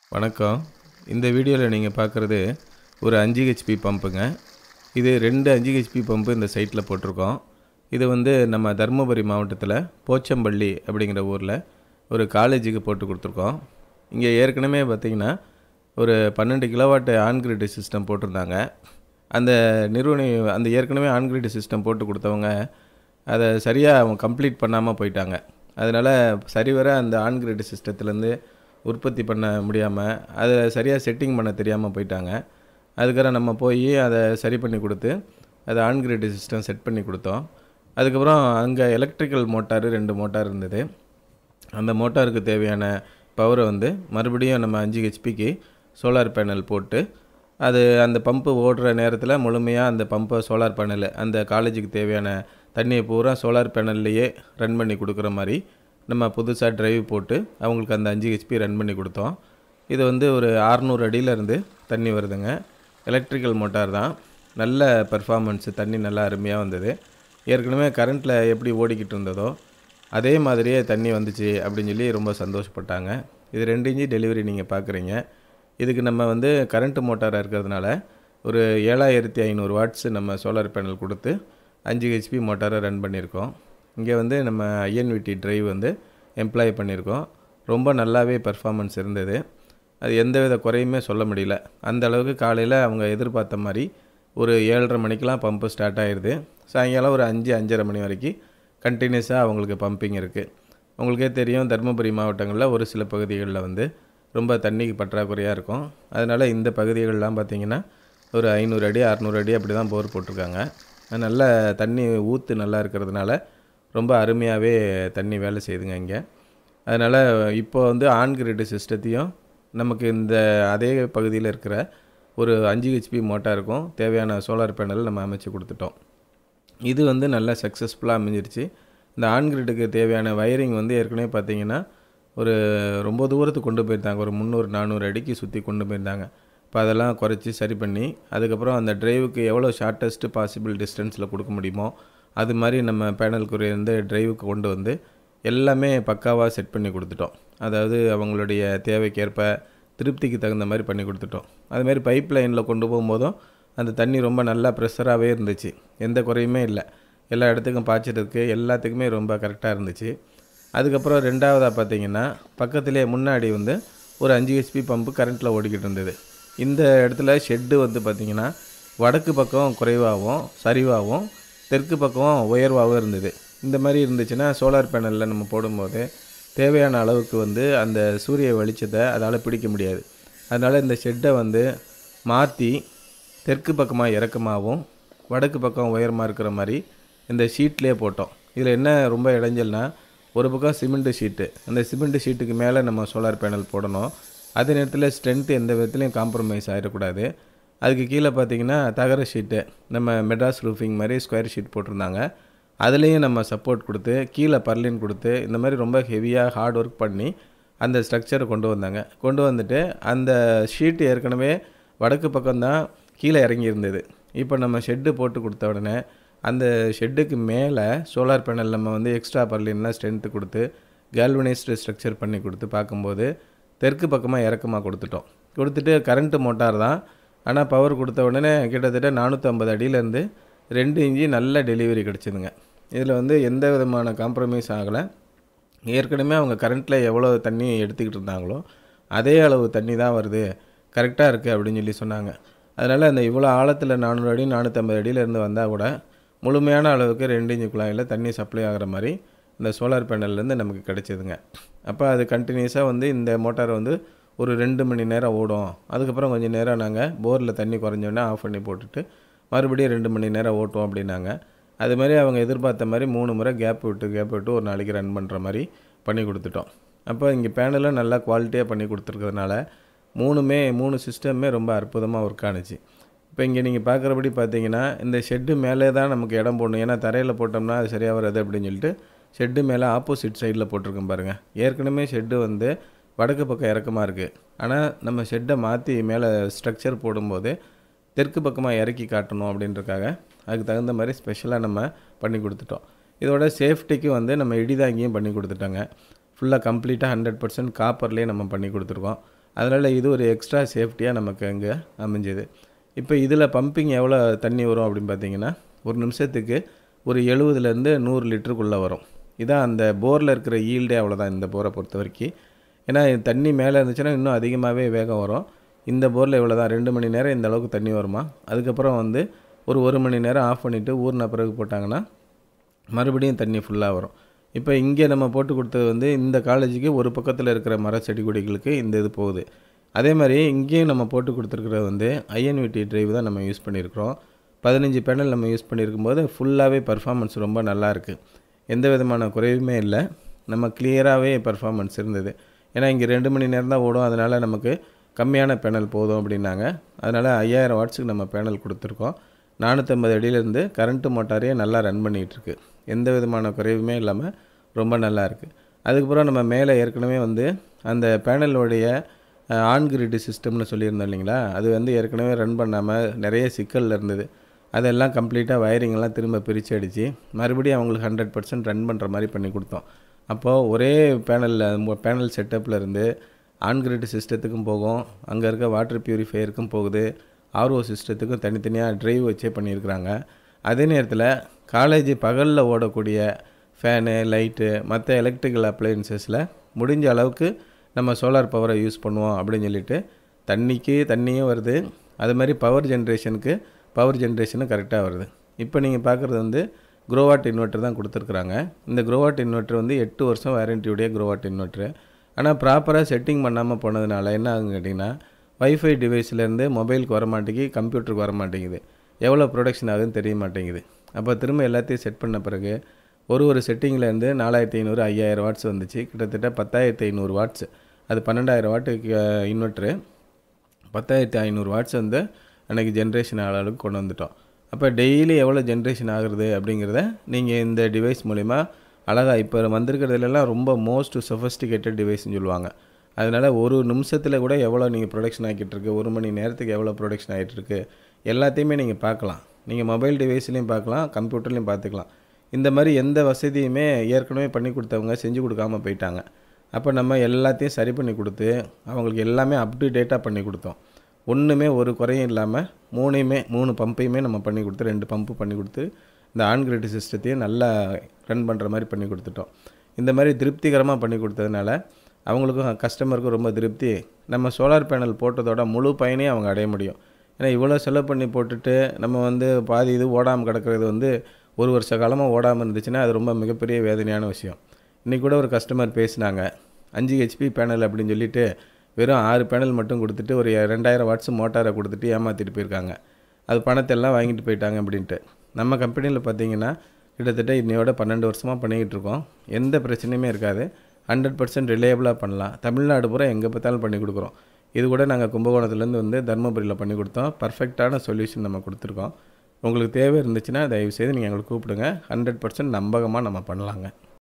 வணக்கம் இந்த வீடியோவில் நீங்கள் பார்க்குறது ஒரு அஞ்சு ஹெச்பி பம்புங்க இது ரெண்டு அஞ்சு ஹெச்பி பம்பு இந்த சைட்டில் போட்டிருக்கோம் இது வந்து நம்ம தருமபுரி மாவட்டத்தில் போச்சம்பள்ளி அப்படிங்கிற ஊரில் ஒரு காலேஜுக்கு போட்டு கொடுத்துருக்கோம் இங்கே ஏற்கனவே பார்த்திங்கன்னா ஒரு பன்னெண்டு கிலோவாட் ஆன்கிரிட் சிஸ்டம் போட்டிருந்தாங்க அந்த நிறுவன அந்த ஏற்கனவே ஆன்கிரிட் சிஸ்டம் போட்டு கொடுத்தவங்க அதை சரியாக அவங்க கம்ப்ளீட் பண்ணாமல் போயிட்டாங்க அதனால் சரிவர அந்த ஆன்கிரிட் சிஸ்டத்துலேருந்து உற்பத்தி பண்ண முடியாமல் அதை சரியாக செட்டிங் பண்ண தெரியாமல் போயிட்டாங்க அதுக்கப்புறம் நம்ம போய் அதை சரி பண்ணி கொடுத்து அதை ஆன்கிரிட் சிஸ்டம் செட் பண்ணி கொடுத்தோம் அதுக்கப்புறம் அங்கே எலக்ட்ரிக்கல் மோட்டார் ரெண்டு மோட்டார் இருந்தது அந்த மோட்டாருக்கு தேவையான பவரை வந்து மறுபடியும் நம்ம அஞ்சு ஹெச்பிக்கு சோலார் பேனல் போட்டு அது அந்த பம்பு ஓடுற நேரத்தில் முழுமையாக அந்த பம்பை சோலார் பேனல் அந்த காலேஜுக்கு தேவையான தண்ணியை பூரா சோலார் பேனல்லையே ரன் பண்ணி கொடுக்குற மாதிரி நம்ம புதுசாக டிரைவ் போட்டு அவங்களுக்கு அந்த அஞ்சு ஹெச்பி ரன் பண்ணி கொடுத்தோம் இது வந்து ஒரு அறநூறு அடியிலேருந்து தண்ணி வருதுங்க எலக்ட்ரிக்கல் மோட்டார் தான் நல்ல பெர்ஃபார்மன்ஸு தண்ணி நல்லா அருமையாக வந்தது ஏற்கனவே கரண்ட்டில் எப்படி ஓடிக்கிட்டு இருந்ததோ அதே மாதிரியே தண்ணி வந்துச்சு அப்படின்னு சொல்லி ரொம்ப சந்தோஷப்பட்டாங்க இது ரெண்டு இன்ச்சு டெலிவரி நீங்கள் பார்க்குறீங்க இதுக்கு நம்ம வந்து கரண்ட்டு மோட்டாராக இருக்கிறதுனால ஒரு ஏழாயிரத்தி ஐநூறு வாட்ஸ் நம்ம சோலார் பேனல் கொடுத்து அஞ்சு ஹெச்பி மோட்டாரை ரன் பண்ணியிருக்கோம் இங்கே வந்து நம்ம ஐஎன்விடி டிரைவ் வந்து எம்ப்ளாய் பண்ணியிருக்கோம் ரொம்ப நல்லாவே பெர்ஃபார்மன்ஸ் இருந்தது அது எந்தவித குறையுமே சொல்ல முடியல அந்த அளவுக்கு காலையில் அவங்க எதிர்பார்த்த மாதிரி ஒரு ஏழரை மணிக்கெலாம் பம்பு ஸ்டார்ட் ஆயிடுது சாயங்காலம் ஒரு அஞ்சு அஞ்சரை மணி வரைக்கும் கண்டினியூஸாக அவங்களுக்கு பம்பிங் இருக்குது உங்களுக்கே தெரியும் தருமபுரி மாவட்டங்களில் ஒரு சில பகுதிகளில் வந்து ரொம்ப தண்ணிக்கு பற்றாக்குறையாக இருக்கும் அதனால் இந்த பகுதிகளெலாம் பார்த்திங்கன்னா ஒரு ஐநூறு அடி அறநூறு அடி அப்படி தான் போர் போட்டிருக்காங்க நல்ல தண்ணி ஊற்று நல்லா இருக்கிறதுனால ரொம்ப அருமையாகவே தண்ணி வேலை செய்யுதுங்க இங்கே அதனால் இப்போ வந்து ஆன்கிரிட் சிஸ்டத்தையும் நமக்கு இந்த அதே பகுதியில் இருக்கிற ஒரு அஞ்சு ஹெச்பி மோட்டாருக்கும் தேவையான சோலார் பேனல் நம்ம அமைச்சு கொடுத்துட்டோம் இது வந்து நல்லா சக்ஸஸ்ஃபுல்லாக அமைஞ்சிருச்சு இந்த ஆன்கிரிட்டுக்கு தேவையான வயரிங் வந்து ஏற்கனவே பார்த்தீங்கன்னா ஒரு ரொம்ப தூரத்துக்கு கொண்டு போயிருந்தாங்க ஒரு முந்நூறு நானூறு அடிக்கு சுற்றி கொண்டு போயிருந்தாங்க இப்போ அதெல்லாம் குறைச்சி சரி பண்ணி அதுக்கப்புறம் அந்த டிரைவுக்கு எவ்வளோ ஷார்ட்டஸ்ட்டு பாசிபிள் டிஸ்டன்ஸில் கொடுக்க முடியுமோ அது மாதிரி நம்ம பேனலுக்குரிய வந்து டிரைவுக்கு கொண்டு வந்து எல்லாமே பக்காவாக செட் பண்ணி கொடுத்துட்டோம் அதாவது அவங்களுடைய தேவைக்கேற்ப திருப்திக்கு தகுந்த மாதிரி பண்ணி கொடுத்துட்டோம் அதுமாரி பைப் லைனில் கொண்டு போகும்போதும் அந்த தண்ணி ரொம்ப நல்லா ப்ரெஷராகவே இருந்துச்சு எந்த குறையுமே இல்லை எல்லா இடத்துக்கும் பாய்ச்சறதுக்கு எல்லாத்துக்குமே ரொம்ப கரெக்டாக இருந்துச்சு அதுக்கப்புறம் ரெண்டாவதாக பார்த்தீங்கன்னா பக்கத்துலேயே முன்னாடி வந்து ஒரு அஞ்சு ஹெச்பி பம்பு கரண்ட்டில் ஓடிக்கிட்டு இருந்தது இந்த இடத்துல ஷெட்டு வந்து பார்த்திங்கன்னா வடக்கு பக்கம் குறைவாகவும் சரிவாகவும் தெற்கு பக்கம் உயர்வாகவும் இருந்தது இந்த மாதிரி இருந்துச்சுன்னா சோலார் பேனலில் நம்ம போடும்போது தேவையான அளவுக்கு வந்து அந்த சூரிய வெளிச்சத்தை அதால் பிடிக்க முடியாது அதனால் இந்த ஷெட்டை வந்து மாற்றி தெற்கு பக்கமாக இறக்கமாகவும் வடக்கு பக்கம் உயரமாக இருக்கிற மாதிரி இந்த ஷீட்லேயே போட்டோம் இதில் என்ன ரொம்ப இடைஞ்சல்னா ஒரு பக்கம் சிமெண்ட்டு ஷீட்டு அந்த சிமெண்ட் ஷீட்டுக்கு மேலே நம்ம சோலார் பேனல் போடணும் அதே நேரத்தில் ஸ்ட்ரென்த்து எந்த விதத்துலையும் காம்ப்ரமைஸ் ஆகிடக்கூடாது அதுக்கு கீழே பார்த்தீங்கன்னா தகர ஷீட்டு நம்ம மெட்ராஸ் ரூஃபிங் மாதிரி ஸ்கொயர் ஷீட் போட்டிருந்தாங்க அதுலேயும் நம்ம சப்போர்ட் கொடுத்து கீழே பர்லின் கொடுத்து இந்த மாதிரி ரொம்ப ஹெவியாக ஹார்ட் ஒர்க் பண்ணி அந்த ஸ்ட்ரக்சரை கொண்டு வந்தாங்க கொண்டு வந்துட்டு அந்த ஷீட்டு ஏற்கனவே வடக்கு பக்கம்தான் கீழே இறங்கி இருந்தது இப்போ நம்ம ஷெட்டு போட்டு கொடுத்த உடனே அந்த ஷெட்டுக்கு மேலே சோலார் பேனல் நம்ம வந்து எக்ஸ்ட்ரா பர்லின்லாம் ஸ்ட்ரென்த்து கொடுத்து கேல்வனைஸ்டு ஸ்ட்ரக்சர் பண்ணி கொடுத்து பார்க்கும்போது தெற்கு பக்கமாக இறக்கமாக கொடுத்துட்டோம் கொடுத்துட்டு கரண்ட்டு மோட்டார் தான் ஆனால் பவர் கொடுத்த உடனே கிட்டத்தட்ட நானூற்றம்பது அடியிலேருந்து ரெண்டு இன்ச்சு நல்ல டெலிவரி கிடச்சிதுங்க இதில் வந்து எந்த விதமான காம்ப்ரமைஸ் ஆகலை ஏற்கனவே அவங்க கரண்ட்டில் எவ்வளோ தண்ணி எடுத்துக்கிட்டு இருந்தாங்களோ அதே அளவு தண்ணி தான் வருது கரெக்டாக இருக்குது அப்படின்னு சொல்லி சொன்னாங்க அதனால் அந்த இவ்வளோ ஆழத்தில் நானூறு அடி நானூற்றம்பது அடியிலேருந்து வந்தால் கூட முழுமையான அளவுக்கு ரெண்டு இன்ச்சு குழாயில் தண்ணி சப்ளை ஆகிற மாதிரி இந்த சோலார் பேனல்லேருந்து நமக்கு கிடச்சிதுங்க அப்போ அது கண்டினியூஸாக வந்து இந்த மோட்டார் வந்து ஒரு ரெண்டு மணி நேரம் ஓடும் அதுக்கப்புறம் கொஞ்சம் நேரம் நாங்கள் போரில் தண்ணி குறைஞ்சோடனே ஆஃப் பண்ணி போட்டுட்டு மறுபடியும் ரெண்டு மணி நேரம் ஓட்டுவோம் அப்படின்னாங்க அது மாதிரி அவங்க எதிர்பார்த்த மாதிரி மூணு முறை கேப் விட்டு கேப் விட்டு ஒரு நாளைக்கு ரன் பண்ணுற மாதிரி பண்ணி கொடுத்துட்டோம் அப்போ இங்கே பேனலும் நல்லா குவாலிட்டியாக பண்ணி கொடுத்துருக்கிறதுனால மூணுமே மூணு சிஸ்டமே ரொம்ப அற்புதமாக ஒர்க் ஆணுச்சு இப்போ இங்கே நீங்கள் பார்க்குறபடி பார்த்தீங்கன்னா இந்த ஷெட்டு மேலே தான் நமக்கு இடம் போடணும் ஏன்னா தரையில் போட்டோம்னா அது சரியாக வராது அப்படின்னு சொல்லிட்டு ஷெட்டு மேலே ஆப்போசிட் சைடில் போட்டிருக்கோம் பாருங்கள் ஏற்கனவே ஷெட்டு வந்து வடக்கு பக்கம் இறக்கமாக இருக்குது ஆனால் நம்ம ஷெட்டை மாற்றி மேலே ஸ்ட்ரக்சர் போடும்போது தெற்கு பக்கமாக இறக்கி காட்டணும் அப்படின்றக்காக அதுக்கு தகுந்த மாதிரி ஸ்பெஷலாக நம்ம பண்ணி கொடுத்துட்டோம் இதோட சேஃப்டிக்கு வந்து நம்ம இடிதாங்கியும் பண்ணி கொடுத்துட்டோங்க ஃபுல்லாக கம்ப்ளீட்டாக ஹண்ட்ரட் பர்சன்ட் காப்பர்லேயே நம்ம பண்ணி கொடுத்துருக்கோம் அதனால் இது ஒரு எக்ஸ்ட்ரா சேஃப்டியாக நமக்கு அங்கே அமைஞ்சது இப்போ இதில் பம்பிங் எவ்வளோ தண்ணி வரும் அப்படின்னு பார்த்தீங்கன்னா ஒரு நிமிஷத்துக்கு ஒரு எழுபதுலேருந்து நூறு லிட்டருக்குள்ளே வரும் இதான் அந்த போரில் இருக்கிற ஈல்டே அவ்வளோதான் இந்த போரை பொறுத்த வரைக்கும் ஏன்னா இது தண்ணி மேலே இருந்துச்சுன்னா இன்னும் அதிகமாகவே வேகம் வரும் இந்த போரில் இவ்வளோ தான் ரெண்டு மணி நேரம் இந்த அளவுக்கு தண்ணி வருமா அதுக்கப்புறம் வந்து ஒரு ஒரு மணி நேரம் ஆஃப் பண்ணிவிட்டு ஊறின பிறகு போட்டாங்கன்னா மறுபடியும் தண்ணி ஃபுல்லாக வரும் இப்போ இங்கே நம்ம போட்டு கொடுத்தது வந்து இந்த காலேஜுக்கு ஒரு பக்கத்தில் இருக்கிற மர செடி கொடிகளுக்கு இந்த இது போகுது அதே மாதிரி இங்கேயும் நம்ம போட்டு கொடுத்துருக்கிறது வந்து ஐஎன்விடி டிரைவ் தான் நம்ம யூஸ் பண்ணியிருக்கிறோம் பதினஞ்சு பேனல் நம்ம யூஸ் பண்ணியிருக்கும் போது ஃபுல்லாகவே பர்ஃபார்மன்ஸ் ரொம்ப நல்லா இருக்குது எந்த விதமான குறைவுமே இல்லை நம்ம கிளியராகவே பர்ஃபார்மன்ஸ் இருந்தது ஏன்னா இங்கே ரெண்டு மணி நேரம் தான் ஓடும் அதனால் நமக்கு கம்மியான பேனல் போதும் அப்படின்னாங்க அதனால் ஐயாயிரம் வாட்ஸுக்கு நம்ம பேனல் கொடுத்துருக்கோம் நானூற்றம்பது அடியிலேருந்து கரண்ட்டு மோட்டாரே நல்லா ரன் பண்ணிகிட்ருக்கு எந்த விதமான குறைவுமே இல்லாமல் ரொம்ப நல்லா இருக்குது அதுக்கப்புறம் நம்ம மேலே ஏற்கனவே வந்து அந்த பேனலோடைய ஆன் கிரிட் சிஸ்டம்னு சொல்லியிருந்தோம் இல்லைங்களா அது வந்து ஏற்கனவே ரன் பண்ணாமல் நிறைய சிக்கலில் இருந்தது அதெல்லாம் கம்ப்ளீட்டாக வயரிங்கெல்லாம் திரும்ப பிரித்து அடித்து மறுபடியும் அவங்களுக்கு ஹண்ட்ரட் பர்சன்ட் ரன் பண்ணுற மாதிரி பண்ணி கொடுத்தோம் அப்போது ஒரே பேனலில் பேனல் செட்டப்பில் இருந்து ஆன்கிரிட் சிஸ்டத்துக்கும் போகும் அங்கே இருக்க வாட்டர் பியூரிஃபையருக்கும் போகுது ஆர்ஓ சிஸ்டத்துக்கும் தனித்தனியாக ட்ரைவ் வச்சே பண்ணியிருக்கிறாங்க அதே நேரத்தில் காலேஜ் பகலில் ஓடக்கூடிய ஃபேனு லைட்டு மற்ற எலக்ட்ரிக்கல் அப்ளையன்சஸில் முடிஞ்ச அளவுக்கு நம்ம சோலார் பவரை யூஸ் பண்ணுவோம் அப்படின்னு சொல்லிட்டு தண்ணிக்கு தண்ணியும் வருது அது மாதிரி பவர் ஜென்ரேஷனுக்கு பவர் ஜென்ரேஷனும் கரெக்டாக வருது இப்போ நீங்கள் பார்க்குறது வந்து க்ரோவாட் இன்வெர்ட்டர் தான் கொடுத்துருக்குறாங்க இந்த க்ரோவாட் இன்வெர்ட்டர் வந்து எட்டு வருஷம் வாரண்டியுடைய க்ரோவாட் இன்வெர்ட்ரு ஆனால் ப்ராப்பராக செட்டிங் பண்ணாமல் போனதுனால என்ன ஆகுன்னு கேட்டிங்கன்னா வைஃபை டிவைஸ்லேருந்து மொபைலுக்கு வர மாட்டேங்கி கம்ப்யூட்டருக்கு வர மாட்டேங்குது எவ்வளோ ப்ரொடக்ஷன் ஆகுதுன்னு தெரிய மாட்டேங்குது அப்போ திரும்ப எல்லாத்தையும் செட் பண்ண பிறகு ஒரு ஒரு செட்டிங்லேருந்து நாலாயிரத்தி ஐநூறு ஐயாயிரம் வாட்ஸ் வந்துச்சு கிட்டத்தட்ட பத்தாயிரத்தி ஐநூறு வாட்ஸ் அது பன்னெண்டாயிரம் வாட்டுக்கு இன்வெர்ட்ரு பத்தாயிரத்தி ஐநூறு வாட்ஸ் வந்து அன்றைக்கி ஜென்ரேஷன் ஆகிற அளவுக்கு கொண்டு வந்துட்டோம் அப்போ டெய்லி எவ்வளோ ஜென்ரேஷன் ஆகுறது அப்படிங்கிறத நீங்கள் இந்த டிவைஸ் மூலிமா அழகாக இப்போ வந்திருக்கிறதுலலாம் ரொம்ப மோஸ்ட் சொஃபஸ்டிகேட்டட் டிவைஸ்னு சொல்லுவாங்க அதனால் ஒரு நிமிஷத்தில் கூட எவ்வளோ நீங்கள் ப்ரொடக்ஷன் ஆகிட்டு இருக்கு ஒரு மணி நேரத்துக்கு எவ்வளோ ப்ரொடக்ஷன் ஆகிட்டு இருக்கு எல்லாத்தையுமே நீங்கள் பார்க்கலாம் நீங்கள் மொபைல் டிவைஸ்லையும் பார்க்கலாம் கம்ப்யூட்டர்லையும் பார்த்துக்கலாம் இந்த மாதிரி எந்த வசதியுமே ஏற்கனவே பண்ணி கொடுத்தவங்க செஞ்சு கொடுக்காம போயிட்டாங்க அப்போ நம்ம எல்லாத்தையும் சரி பண்ணி கொடுத்து அவங்களுக்கு எல்லாமே அப் டு டேட்டாக பண்ணி கொடுத்தோம் ஒன்றுமே ஒரு குறையும் இல்லாமல் மூணையுமே மூணு பம்பையுமே நம்ம பண்ணி கொடுத்து ரெண்டு பம்பு பண்ணி கொடுத்து இந்த ஆன்கிரிட் சிஸ்டத்தையும் நல்லா ரன் பண்ணுற மாதிரி பண்ணி கொடுத்துட்டோம் இந்த மாதிரி திருப்திகரமாக பண்ணி கொடுத்ததுனால அவங்களுக்கும் கஸ்டமருக்கும் ரொம்ப திருப்தி நம்ம சோலார் பேனல் போட்டதோட முழு பயனையும் அவங்க அடைய முடியும் ஏன்னா இவ்வளோ செலவு பண்ணி போட்டுட்டு நம்ம வந்து பாதி இது ஓடாமல் கிடக்கிறது வந்து ஒரு வருஷ காலமாக ஓடாமல் இருந்துச்சுன்னா அது ரொம்ப மிகப்பெரிய வேதனையான விஷயம் இன்றைக்கி கூட ஒரு கஸ்டமர் பேசினாங்க அஞ்சு ஹெச்பி பேனல் அப்படின்னு சொல்லிட்டு வெறும் ஆறு பேனல் மட்டும் கொடுத்துட்டு ஒரு ரெண்டாயிரம் வாட்ஸ் மோட்டாரை கொடுத்துட்டு ஏமாற்றிட்டு போயிருக்காங்க அது பணத்தை எல்லாம் வாங்கிட்டு போயிட்டாங்க அப்படின்ட்டு நம்ம கம்பெனியில் பார்த்தீங்கன்னா கிட்டத்தட்ட இன்னையோட பன்னெண்டு வருஷமாக பண்ணிக்கிட்டு இருக்கோம் எந்த பிரச்சனையுமே இருக்காது ஹண்ட்ரட் பர்சன்ட் ரிலேபிளாக பண்ணலாம் தமிழ்நாடு பூரா எங்கே பார்த்தாலும் பண்ணி கொடுக்குறோம் இது கூட நாங்கள் கும்பகோணத்துலேருந்து வந்து தருமபுரியில் பண்ணி கொடுத்தோம் பர்ஃபெக்டான சொல்யூஷன் நம்ம கொடுத்துருக்கோம் உங்களுக்கு தேவை இருந்துச்சுன்னா தயவுசெய்து நீங்கள் எங்களுக்கு கூப்பிடுங்க ஹண்ட்ரட் பர்சன்ட் நம்பகமாக நம்ம பண்ணலாங்க